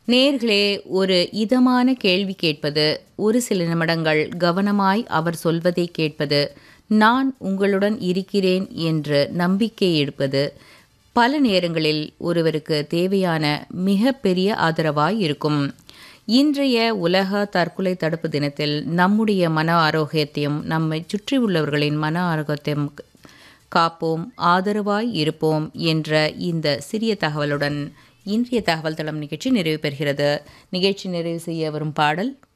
நேர்களே ஒரு இதமான கேள்வி கேட்பது ஒரு சில நிமிடங்கள் கவனமாய் அவர் சொல்வதை கேட்பது நான் உங்களுடன் இருக்கிறேன் என்று நம்பிக்கை எடுப்பது பல நேரங்களில் ஒருவருக்கு தேவையான மிக பெரிய ஆதரவாய் இருக்கும் இன்றைய உலக தற்கொலை தடுப்பு தினத்தில் நம்முடைய மன ஆரோக்கியத்தையும் நம்மை சுற்றியுள்ளவர்களின் மன ஆரோக்கியத்தையும் காப்போம் ஆதரவாய் இருப்போம் என்ற இந்த சிறிய தகவலுடன் இன்றைய தகவல் தளம் நிகழ்ச்சி நிறைவு பெறுகிறது நிகழ்ச்சி நிறைவு செய்ய வரும் பாடல்